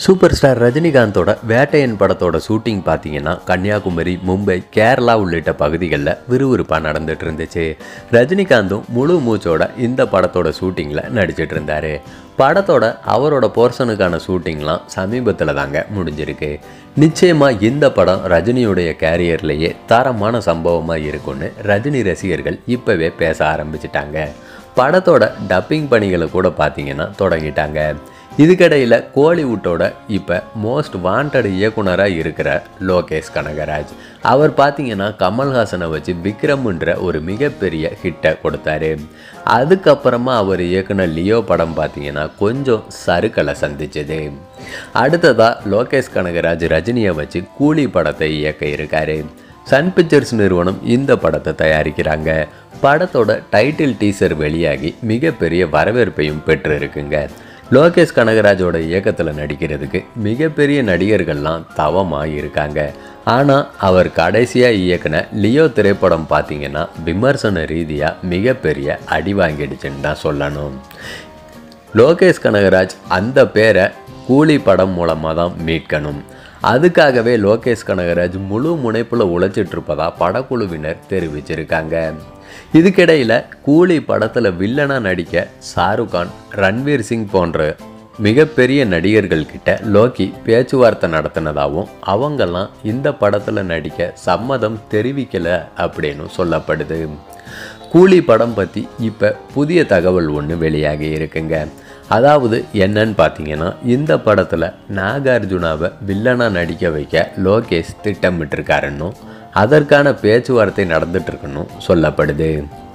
super star ரஜினிகாந்தோட Vettaiyan படத்தோட shooting பார்த்தீங்கன்னா கன்னியாகுமரி மும்பை கேரளா உள்ளிட்ட பகுதிகளில் விறுவிறுப்பாக நடந்துட்டு இருந்துச்சு ரஜினிகாந்தும் முழு மூச்சோட இந்த படத்தோட ஷூட்டிங்கில் நடிச்சிட்டு இருந்தாரு படத்தோட அவரோட போர்ஷனுக்கான ஷூட்டிங்லாம் சமீபத்தில் தாங்க முடிஞ்சிருக்கு நிச்சயமாக இந்த படம் ரஜினியுடைய கேரியர்லேயே தரமான சம்பவமாக இருக்கும்னு ரஜினி ரசிகர்கள் இப்போவே பேச ஆரம்பிச்சிட்டாங்க படத்தோட டப்பிங் பணிகளை கூட பார்த்தீங்கன்னா தொடங்கிட்டாங்க இதுக்கிடையில் கோலிவுட்டோட இப்போ மோஸ்ட் வாண்டட் இயக்குனராக இருக்கிற லோகேஷ் கனகராஜ் அவர் பார்த்தீங்கன்னா கமல்ஹாசனை வச்சு விக்ரம்ன்ற ஒரு மிகப்பெரிய ஹிட்டை கொடுத்தாரு அதுக்கப்புறமா அவர் இயக்குன லியோ படம் பார்த்தீங்கன்னா கொஞ்சம் சறுக்கலை சந்திச்சது அடுத்ததாக லோகேஷ் கனகராஜ் ரஜினியை வச்சு கூலி படத்தை இயக்க இருக்காரு சன் பிக்சர்ஸ் நிறுவனம் இந்த படத்தை தயாரிக்கிறாங்க படத்தோட டைட்டில் டீசர் வெளியாகி மிகப்பெரிய வரவேற்பையும் பெற்று இருக்குங்க லோகேஷ் கனகராஜோட இயக்கத்தில் நடிக்கிறதுக்கு மிகப்பெரிய நடிகர்கள்லாம் தவமாக இருக்காங்க ஆனால் அவர் கடைசியாக இயக்குன லியோ திரைப்படம் பார்த்தீங்கன்னா விமர்சன ரீதியாக மிகப்பெரிய அடி வாங்கிடுச்சுன்னு தான் சொல்லணும் லோகேஷ் கனகராஜ் அந்த பேரை கூலி படம் மூலமாக தான் மீட்கணும் அதுக்காகவே லோகேஷ் கனகராஜ் முழு முனைப்பில் உழைச்சிட்டு இருப்பதா படக்குழுவினர் தெரிவிச்சிருக்காங்க இதுக்கிடையில் கூலி படத்தில் வில்லனாக நடிக்க ஷாருக் கான் ரன்வீர் சிங் போன்ற மிகப்பெரிய நடிகர்கள் கிட்ட லோக்கி பேச்சுவார்த்தை நடத்தினதாகவும் அவங்கெல்லாம் இந்த படத்தில் நடிக்க சம்மதம் தெரிவிக்கலை அப்படின்னு சொல்லப்படுது கூலி படம் பற்றி இப்போ புதிய தகவல் ஒன்று வெளியாகி இருக்குங்க அதாவது என்னன்னு பார்த்தீங்கன்னா இந்த படத்தில் நாகார்ஜுனாவை வில்லனாக நடிக்க வைக்க லோகேஷ் திட்டமிட்டிருக்காருன்னும் அதற்கான பேச்சுவார்த்தை நடந்துட்டுருக்குன்னு சொல்லப்படுது